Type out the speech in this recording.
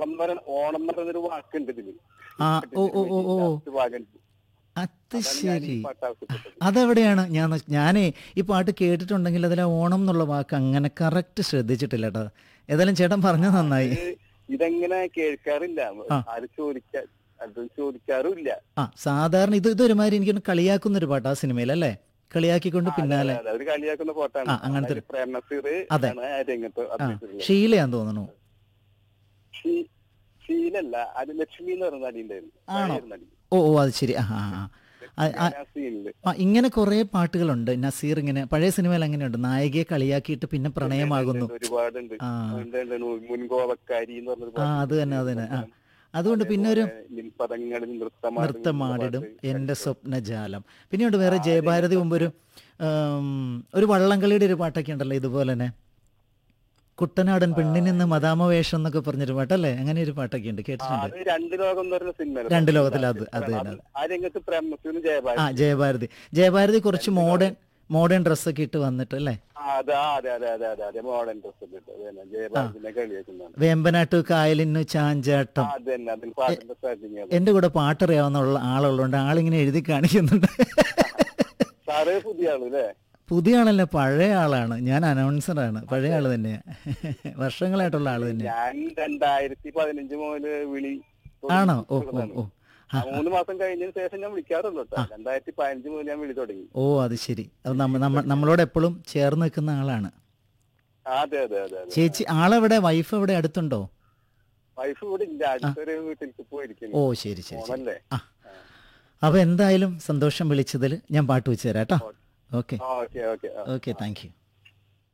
ഓണം എന്ന് പറയുന്ന ഓണം എന്ന് പറയുന്നൊരു വാക്കുണ്ട് ഇതില് ആ ഓ ഓ ഓ ഓ Last ഭാഗം. അത് അതാണ് ഞാൻ ഈ ശരി പാട്ട് ആവശ്യപ്പെട്ടത് അതെവിടെയാണ് ഞാൻ ഞാനേ ഈ പാട്ട് കേട്ടിട്ടുണ്ടെങ്കിൽ അതിലെ ഓണം എന്നുള്ള വാക്ക് അങ്ങനെ കറക്റ്റ് ശ്രദ്ധിച്ചിട്ടില്ല കേട്ടോ ഏതായാലും ചേട്ടൻ പറഞ്ഞത് നന്നായി ഇത് ഇതെങ്ങനെ കേൾക്കാറില്ല ആ. ആരും ചോദിക്കാ അത് ചോദിക്കാറുമില്ല ആ സാധാരണ ഇത് ഇതൊരുമാതിരി എനിക്കൊന്ന് കളിയാക്കുന്ന ഒരു പാട്ട് ആ സിനിമയിൽ അല്ലേ കളിയാക്കിക്കൊണ്ട് പിന്നാലെ അതെ, അതെ, അവര് കളിയാക്കുന്ന ഫോട്ടാണ് ആ, അങ്ങനത്തെ ഒരു- പ്രേം നസീർ അതെ. ആണ് ആ രംഗത്ത് ആ അഭിനയിച്ചിട്ടുള്ളത് ഷീലയാന്ന് തോന്നുന്നു ഷീ- ഷീലല്ല അത് ലക്ഷ്മി എന്ന് പറയുന്ന നടി ഉണ്ടായിരുന്നു ആണോ? പഴയൊരു നടി ഓ ഓ അത് ശരി ആ ആ ആ. ആ, ആ, ആ സീനില് ആ ഇങ്ങനെ കുറേ പാട്ടുകളുണ്ട് നസീർ ഇങ്ങനെ പഴയ സിനിമയിൽ അങ്ങനെയുണ്ട് നായികയെ കളിയാക്കിയിട്ട് പിന്നെ പ്രണയമാകുന്നു ഒരുപാടുണ്ട് ആ. ഉണ്ട്, ഉണ്ട്, ഉണ്ട്. മുൻകോപക്കാരി എന്ന് പറഞ്ഞൊരു ആ പാട്ട്. അത് തന്നെ അത് തന്നെ ആ അതുകൊണ്ട് പിന്നെ ഒരു അതേപോലെ നിൻപദങ്ങളിൽ നൃത്തമാടും നൃത്തമാടിടും പാട്ട്. എൻ്റെ സ്വപ്നജാലം പിന്നെയുണ്ട് വേറെ ജയഭാരതി മുമ്പ് ഒരു ഉം, ഒരു വള്ളംകളിയുടെ ഒരു പാട്ടൊക്കെ ഉണ്ടല്ലോ ഇതുപോലെ തന്നെ കുട്ടനാടൻ പെണ്ണിൽ നിന്ന് മദാമവേഷം എന്നൊക്കെ പറഞ്ഞൊരു പാട്ടല്ലേ അങ്ങനെ ഒരു പാട്ടൊക്കെ ഉണ്ട് ആ, കേട്ടിട്ടുണ്ട് അത് രണ്ട് ലോകം എന്ന് പറയുന്ന സിനിമ രണ്ട് ലോകത്തിൽ അത് അത് തന്നെ അത്. ആ രംഗത്ത് പ്രേം നസീറും ആ ജയഭാരതി ജയഭാരതി ജയഭാരതി കുറച്ച് മോഡേൺ മോഡേൺ ഡ്രസ്സൊക്കെ ഇട്ട് വന്നിട്ട് അല്ലേ ആ, അതെ ആ, അതെ അതെ അതെ അതെ അതെ മോഡേൺ ഡ്രസ് ഇട്ട് അത് തന്നെ ജയഭാരതിനെ കളിയാക്കുന്നതാണ് വേമ്പനാട്ടു കായലിന്നു ചാഞ്ചാട്ടം ആ, അത് തന്നെ അതിന് പാട്ടിന്റെ സ്റ്റാർട്ടിങ് അത് എൻ്റെ കൂടെ പാട്ടറിയാവുന്ന ആളുള്ളതുകൊണ്ട് ആളിങ്ങനെ എഴുതി കാണിക്കുന്നുണ്ട് സാറ് പുതിയ ആള് അല്ലേ പുതിയ ആളല്ല പഴയ ആളാണ് ഞാൻ അനൗൺസറാണ് പഴയ ആള് തന്നെയാ വർഷങ്ങളായിട്ടുള്ള ആള് തന്നെയാ ഞാൻ രണ്ടായിരത്തി പതിനഞ്ച് മുതല് വിളി ആണോ ഓ ഓ തുടങ്ങിയതാണ്. ഓ ആ, മൂന്ന് മാസം കഴിഞ്ഞതിന് ശേഷം ഞാൻ വിളിക്കാറുള്ളൂ കേട്ടോ രണ്ടായിരത്തി പതിനഞ്ച് മുതൽ ഞാൻ വിളി തുടങ്ങി ഓ അത് ശരി അത് നമ്മ നമ്മ- നമ്മളോട് എപ്പോഴും ചേർന്ന് നിൽക്കുന്ന ആളാണ് ആ, അതെ അതെ അതെ അതെ ചേച്ചി ആളെവിടെ വൈഫ് എവിടെ അടുത്തുണ്ടോ വൈഫ് ഇവിടെ ഇല്ല അടുത്തൊരു വീട്ടിലേക്ക് പോയിരിക്കുന്നു ഓ ശരി ശരി ശരി ഓണല്ലേ ആ അപ്പോൾ എന്തായാലും സന്തോഷം വിളിച്ചതിൽ ഞാൻ പാട്ട് വെച്ച് തരാം കേട്ടോ okay okay okay okay thank U